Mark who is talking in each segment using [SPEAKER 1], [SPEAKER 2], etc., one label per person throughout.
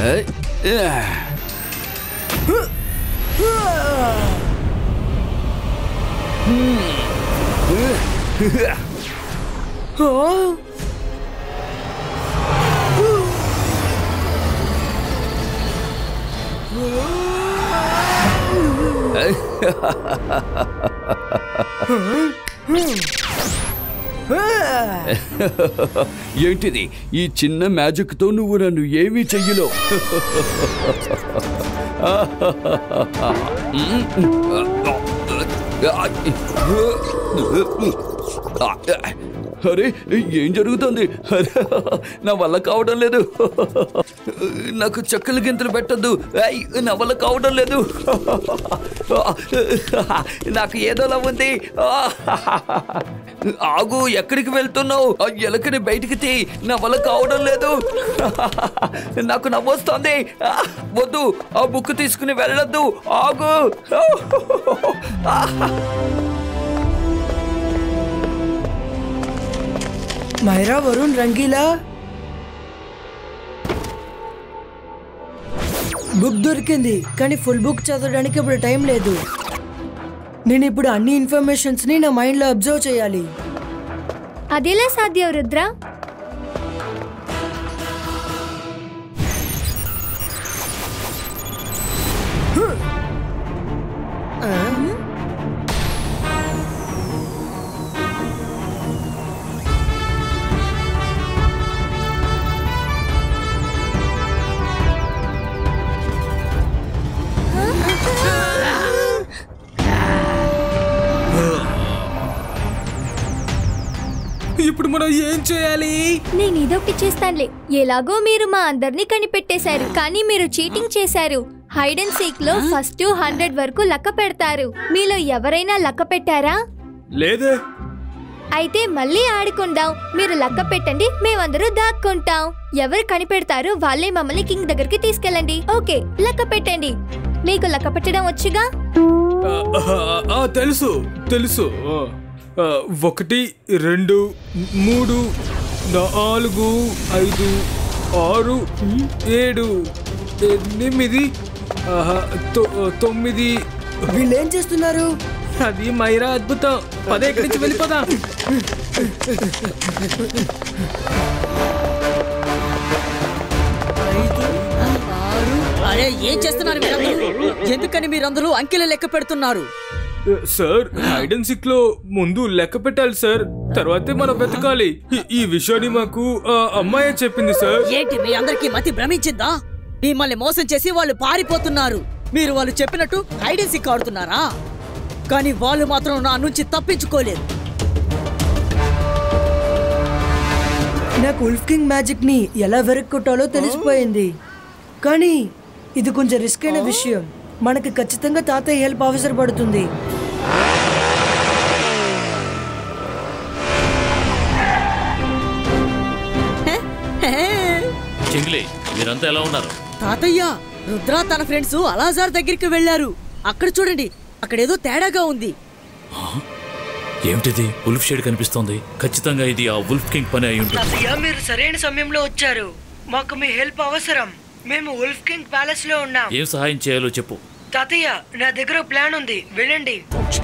[SPEAKER 1] ఏయ్, ఆ. ఏంటిది ఈ చిన్న మ్యాజిక్ తో నువ్వు నన్ను ఏమీ చెయ్యలో అరే ఏం జరుగుతుంది అరే, నా వల్ల కావడం లేదు నాకు చెక్కలు గింతలు పెట్టద్దు ఐ, నా వల్ల కావడం లేదు నాకు ఏదోలా ఉంది ఆగు ఎక్కడికి వెళ్తున్నావు ఆ ఎలకని బయటికి తీ నా వల్ల కావడం లేదు నాకు నవ్వొస్తుంది వద్దు ఆ బుక్ తీసుకుని వెళ్ళొద్దు ఆగు
[SPEAKER 2] మైరా వరుణ్ రంగీలా బుక్ దొరికింది కానీ ఫుల్ బుక్ చదవడానికి ఇప్పుడు టైం లేదు నేను ఇప్పుడు అన్ని ఇన్ఫర్మేషన్స్ ని నా మైండ్ లో అబ్జర్వ్ చేయాలి
[SPEAKER 3] అదెలా సాధ్యం రుద్ర
[SPEAKER 4] ఇప్పుడు మనం ఏం చేయాలి
[SPEAKER 3] నేను ఇదొకటి చేస్తానులే ఎలాగో మీరు మా అందరినీ కనిపెట్టేశారు కానీ మీరు చీటింగ్ చేశారు హైడ్ అండ్ సీక్ లో ఫస్ట్ హండ్రెడ్ వరకు లక్క పెడతారు మీలో ఎవరైనా లక్క పెట్టారా
[SPEAKER 4] లేదే
[SPEAKER 3] అయితే మళ్ళీ ఆడుకుందాం మీరు లక్క పెట్టండి మేమందరూ దాక్కుంటాం ఎవరు కనిపెడతారో వాళ్ళే మమ్మల్ని కింగ్ దగ్గరికి తీసుకెళ్ళండి ఓకే లక్క పెట్టండి మీకు లక్క పెట్టడం వచ్చుగా
[SPEAKER 4] ఆ, ఆ, ఆ, తెలుసు తెలుసు ఆ, ఆ, ఒకటి రెండు మూడు నాలుగు ఐదు ఆరు ఏడు ఎనిమిది ఆహా, తొ- తొమ్మిది
[SPEAKER 2] వీళ్ళు ఏం చేస్తున్నారు
[SPEAKER 4] అది మైరా అద్భుతం పదే ఇక్కడి నుంచి వెళ్ళిపోదా
[SPEAKER 5] అరే ఏం చేస్తున్నారు మీరందరూ ఎందుకని మీరందరూ అంకెలు లెక్క పెడుతున్నారు
[SPEAKER 4] సార్ హైడ్ అండ్ సిక్ లో ముందు లెక్క పెట్టాలి సార్ తర్వాతే మనం వెతకాలి ఈ- ఈ విషయాన్ని మాకు ఆ అమ్మాయే చెప్పింది సార్
[SPEAKER 5] ఏంటి మీ అందరికి మతి భ్రమించిందా మిమ్మల్ని మోసం చేసి వాళ్ళు పారిపోతున్నారు మీరు వాళ్ళు చెప్పినట్టు హైడ్ అండ్ సిక్ ఆడుతున్నారా కానీ వాళ్ళు మాత్రం నా నుంచి తప్పించుకోలేరు
[SPEAKER 2] నాకు ఉల్ఫ్ కింగ్ మ్యాజిక్ ని ఎలా వెరక్కొట్టాలో తెలిసిపోయింది కానీ ఇది కొంచెం రిస్క్ అయిన విషయం మనకి ఖచ్చితంగా తాతయ్య హెల్ప్ అవసరపడుతుంది
[SPEAKER 6] చెంగిలి మీరంతా ఎలా ఉన్నారు
[SPEAKER 5] తాతయ్య రుద్ర తన ఫ్రెండ్స్ అలాజార్ దగ్గరికి వెళ్ళారు అక్కడ చూడండి అక్కడేదో తేడాగా ఉంది
[SPEAKER 6] ఏమిటిది ఉల్ఫ్ షేడ్ కనిపిస్తోంది ఖచ్చితంగా ఇది ఆ ఉల్ఫ్ కింగ్ పని అయి ఉంటుంది
[SPEAKER 2] తాతయ్య మీరు సరైన సమయంలో వచ్చారు మాకు మీ హెల్ప్ అవసరం మేము ఉల్ఫ్ కింగ్ ప్యాలెస్ లో ఉన్నాం
[SPEAKER 6] ఏం సహాయం చేయాలో చెప్పు
[SPEAKER 2] తాతయ్య నా దగ్గర ప్లాన్ ఉంది వెళ్ళండి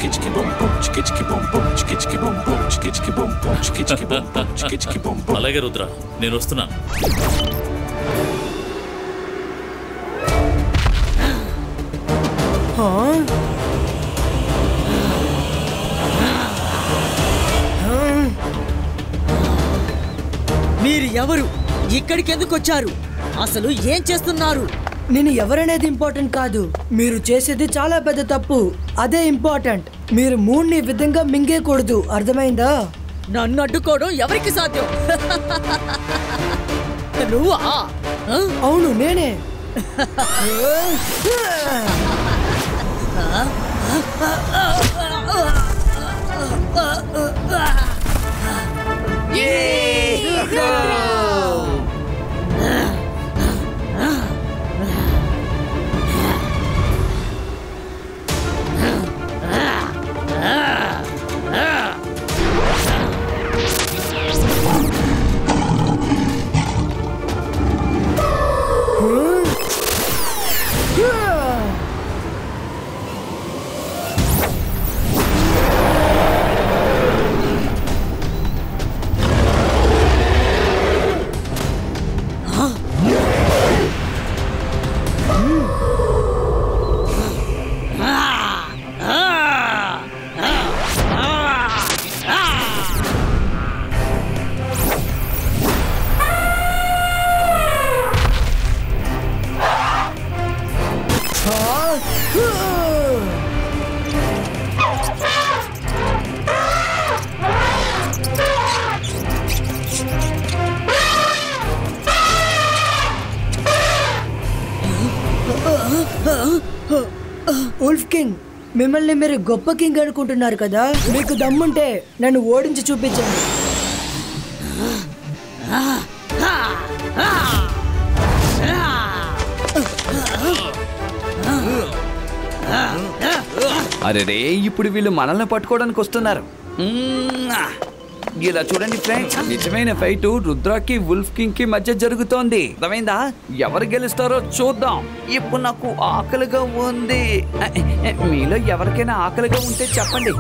[SPEAKER 6] అలాగే రుద్ర నేను వస్తున్నాను
[SPEAKER 2] హా?
[SPEAKER 5] మీరు ఎవరు ఇక్కడికి ఎందుకు వచ్చారు అసలు ఏం చేస్తున్నారు
[SPEAKER 2] నేను ఎవరనేది ఇంపార్టెంట్ కాదు మీరు చేసేది చాలా పెద్ద తప్పు అదే ఇంపార్టెంట్ మీరు మూడ్ని ఈ విధంగా మింగేయకూడదు అర్థమైందా
[SPEAKER 5] నన్ను అడ్డుకోవడం ఎవరికి సాధ్యం నువ్వా ఆ?
[SPEAKER 2] అవును నేనే కింగ్ మిమ్మల్ని మీరు గొప్ప కింగ్ అనుకుంటున్నారు కదా మీకు దమ్ముంటే నన్ను ఓడించి చూపించండి
[SPEAKER 1] అరే రే ఇప్పుడు వీళ్ళు మనల్ని పట్టుకోవడానికి వస్తున్నారు మ్మ్. ఇలా చూడండి ఫ్రెండ్స్ నిజమైన ఫైట్ రుద్రాకి వుల్ఫ్ కింగ్ కి మధ్య జరుగుతోంది అర్థమైందా ఎవరు గెలుస్తారో చూద్దాం ఇప్పుడు నాకు ఆకలిగా ఉంది మీలో ఎవరికైనా ఆకలిగా ఉంటే చెప్పండి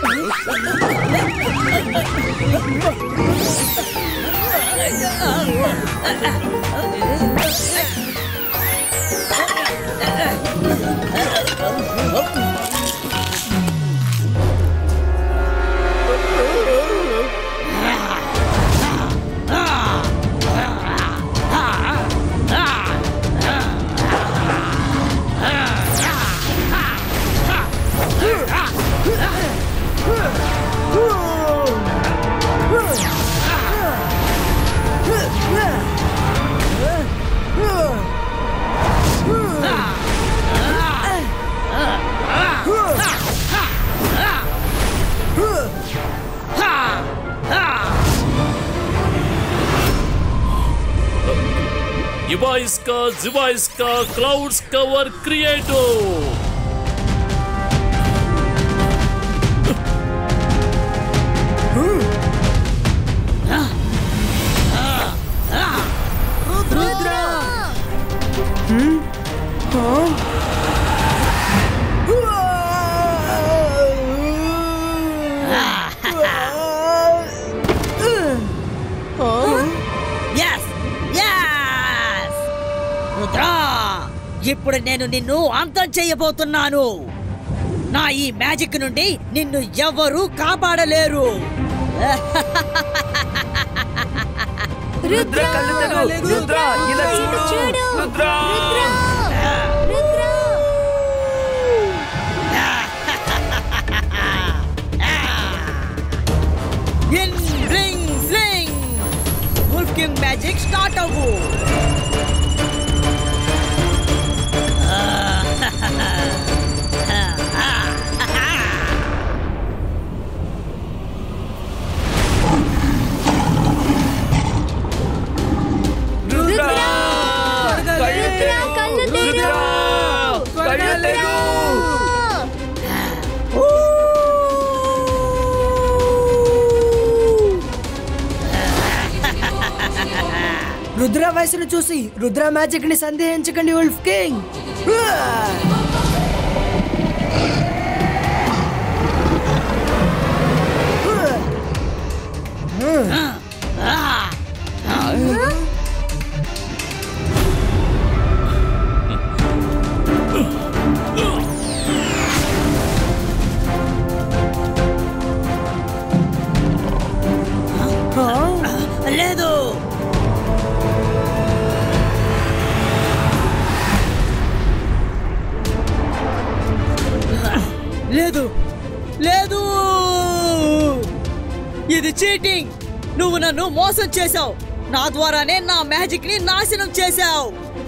[SPEAKER 6] ఇవాయిస్కా జివాయిస్కా క్లౌడ్స్ కవర్ క్రియేటో
[SPEAKER 5] ఎస్ ఎస్ రుద్రా ఇప్పుడు నేను నిన్ను అంతం చేయబోతున్నాను నా ఈ మ్యాజిక్ నుండి నిన్ను ఎవరూ కాపాడలేరు
[SPEAKER 1] రుద్ర కళ్ళు తెరు. రుద్ర ఇలా చూడు
[SPEAKER 3] చూడు.
[SPEAKER 1] Rudra
[SPEAKER 3] Rudra
[SPEAKER 5] in ring sling wolf king magic start అవ్వు
[SPEAKER 1] రుద్ర కళ్ళు
[SPEAKER 3] రుద్ర
[SPEAKER 1] తెరు.
[SPEAKER 3] కళ్ళు తెరు.
[SPEAKER 1] రుద్ర కళ్ళు తెరు.
[SPEAKER 2] రుద్ర వయసును చూసి రుద్ర మ్యాజిక్ ని సందేహించకండి ఉల్ఫ్ కింగ్
[SPEAKER 5] లేదు లేదు లేదు ఇది చీటింగ్ నువ్వు నన్ను మోసం చేశావు నా ద్వారానే నా మ్యాజిక్ ని నాశనం చేశావు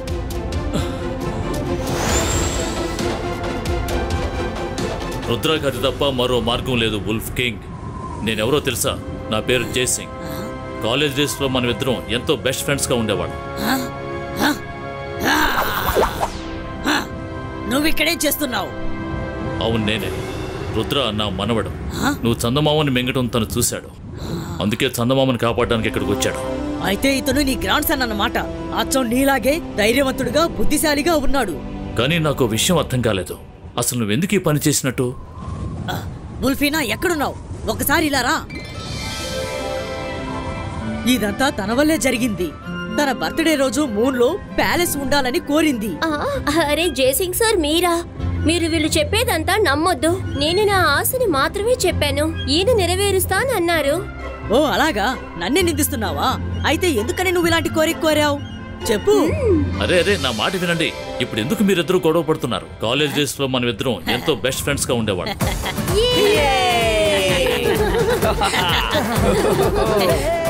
[SPEAKER 6] రుద్రాకి అది తప్ప మరో మార్గం లేదు వుల్ఫ్ కింగ్ నేనెవరో తెలుసా నా పేరు జయసింగ్ కాలేజ్ డేస్లో మనమిద్దరం ఎంతో బెస్ట్ ఫ్రెండ్స్గా ఉండేవాడు
[SPEAKER 5] నువ్వు ఇక్కడేం చేస్తున్నావు
[SPEAKER 6] అవును నేనే రుద్ర నా మనవడు నువ్వు చందమామని మింగటం తను చూశాడు అందుకే చందమామని కాపాడడానికి ఇక్కడికి వచ్చాడు
[SPEAKER 5] అయితే ఇతను నీ గ్రాండ్ సన్ అన్నమాట అచ్చం నీలాగే ధైర్యవంతుడుగా బుద్ధిశాలిగా ఉన్నాడు
[SPEAKER 6] కానీ నాకు ఓ విషయం అర్థం కాలేదు అసలు నువ్వెందుకు ఈ పని చేసినట్టు
[SPEAKER 5] బుల్ఫీనా ఎక్కడున్నావు ఒకసారి ఇలా రా ఇదంతా తన వల్లే జరిగింది తన బర్త్డే రోజు మూన్ లో ప్యాలెస్ ఉండాలని కోరింది
[SPEAKER 7] ఆ, అరే జయసింగ్ సార్ మీరా మీరు వీళ్ళు చెప్పేదంతా నమ్మొద్దు నేను నా ఆశని మాత్రమే చెప్పాను ఈయన నెరవేరుస్తానన్నారు
[SPEAKER 5] ఓ అలాగా నన్నే నిందిస్తున్నావా అయితే ఎందుకని నువ్వు ఇలాంటి కోరిక కోరావు చెప్పు
[SPEAKER 6] అరే అరే నా మాట వినండి ఇప్పుడు ఎందుకు మీరిద్దరూ గొడవ పడుతున్నారు కాలేజ్ డేస్ లో మనం ఇద్దరం ఎంతో బెస్ట్ ఫ్రెండ్స్ గా ఉండేవాడు